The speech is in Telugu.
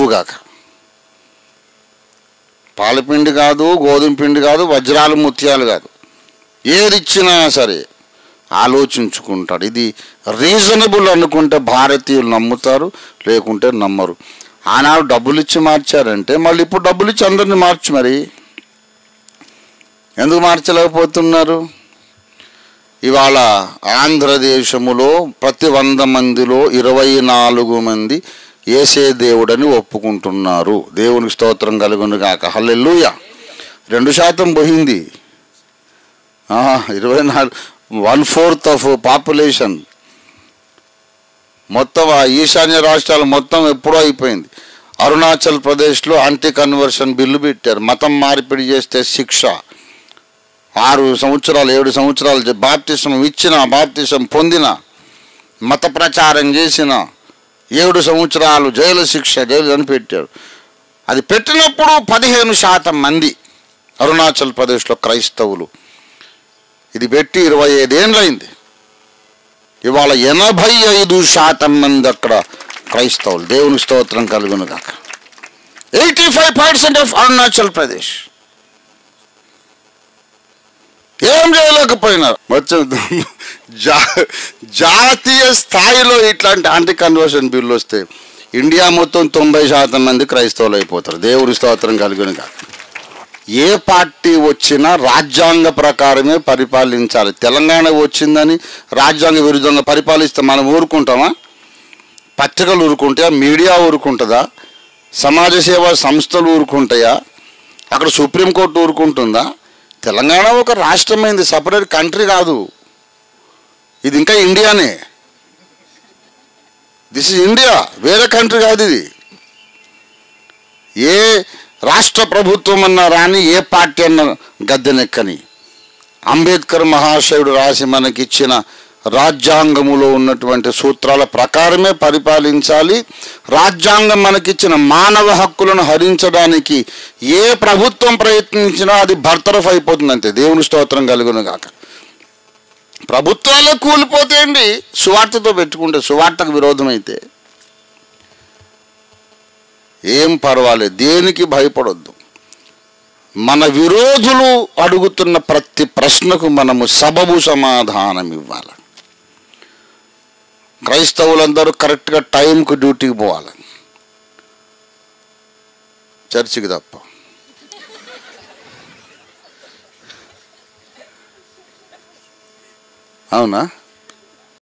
ఉండవుగాక పాలపిండి కాదు గోధుమ పిండి కాదు వజ్రాలు ముత్యాలు కాదు ఏది ఇచ్చినా సరే ఆలోచించుకుంటాడు ఇది రీజనబుల్ అనుకుంటే భారతీయులు నమ్ముతారు లేకుంటే నమ్మరు ఆనాడు డబ్బులు ఇచ్చి మార్చారంటే మళ్ళీ ఇప్పుడు డబ్బులు ఇచ్చి అందరిని మార్చు మరి ఎందుకు మార్చలేకపోతున్నారు ఇవాళ ఆంధ్రదేశములో ప్రతి వంద మందిలో ఇరవై నాలుగు మంది ఏసే దేవుడని ఒప్పుకుంటున్నారు దేవునికి స్తోత్రం కలుగును గాక హల్లెలూయ రెండు శాతం పోయింది ఇరవై నాలుగు వన్ ఫోర్త్ ఆఫ్ పాపులేషన్ మొత్తం ఆ ఈశాన్య రాష్ట్రాలు మొత్తం ఎప్పుడో అయిపోయింది అరుణాచల్ ప్రదేశ్లో యాంటీ కన్వర్షన్ బిల్లు పెట్టారు మతం మార్పిడి చేస్తే శిక్ష ఆరు సంవత్సరాలు ఏడు సంవత్సరాలు బాప్తిసం ఇచ్చిన బాప్తిసం పొందిన మత ప్రచారం చేసిన ఏడు సంవత్సరాలు జైలు శిక్ష జైలు అని పెట్టారు అది పెట్టినప్పుడు పదిహేను శాతం మంది అరుణాచల్ ప్రదేశ్లో క్రైస్తవులు ఇది పెట్టి ఇరవై ఐదేళ్ళైంది ఇవాళ ఎనభై ఐదు శాతం మంది అక్కడ క్రైస్తవులు దేవుని స్తోత్రం కలుగును కాక eighty five percent of Arunachal Pradesh ఏం చేయలేకపోయినారు వచ్చే జా జాతీయ స్థాయిలో ఇట్లాంటి యాంటీ కన్వర్షన్ బిల్లు వస్తే ఇండియా మొత్తం తొంభై శాతం మంది క్రైస్తవులు అయిపోతారు దేవుని స్తోత్రం కలుగును కాక ఏ పార్టీ వచ్చినా రాజ్యాంగ ప్రకారమే పరిపాలించాలి తెలంగాణ వచ్చిందని రాజ్యాంగ విరుద్ధంగా పరిపాలిస్తే మనం ఊరుకుంటామా పత్రికలు ఊరుకుంటాయా మీడియా ఊరుకుంటుందా సమాజ సేవా సంస్థలు ఊరుకుంటాయా అక్కడ సుప్రీంకోర్టు ఊరుకుంటుందా తెలంగాణ ఒక రాష్ట్రమైంది సపరేట్ కంట్రీ కాదు ఇది ఇంకా ఇండియానే దిస్ ఇస్ ఇండియా వేరే కంట్రీ కాదు ఇది ఏ రాష్ట్ర ప్రభుత్వం అన్నా రాని ఏ పార్టీ అన్న గద్దెనెక్కని అంబేద్కర్ మహాశయుడు రాసి మనకిచ్చిన రాజ్యాంగములో ఉన్నటువంటి సూత్రాల ప్రకారమే పరిపాలించాలి రాజ్యాంగం మనకిచ్చిన మానవ హక్కులను హరించడానికి ఏ ప్రభుత్వం ప్రయత్నించినా అది భర్తరఫ్ అయిపోతుంది అంతే దేవుని స్తోత్రం కలుగును గాక ప్రభుత్వాలే కూలిపోతే అండి సువార్తతో పెట్టుకుంటే సువార్తకు విరోధమైతే ఏం పర్వాలేదు దేనికి భయపడొద్దు మన విరోధులు అడుగుతున్న ప్రతి ప్రశ్నకు మనము సబబు సమాధానం ఇవ్వాలి క్రైస్తవులందరూ కరెక్ట్గా టైంకు డ్యూటీకి పోవాలి చర్చికి తప్ప అవునా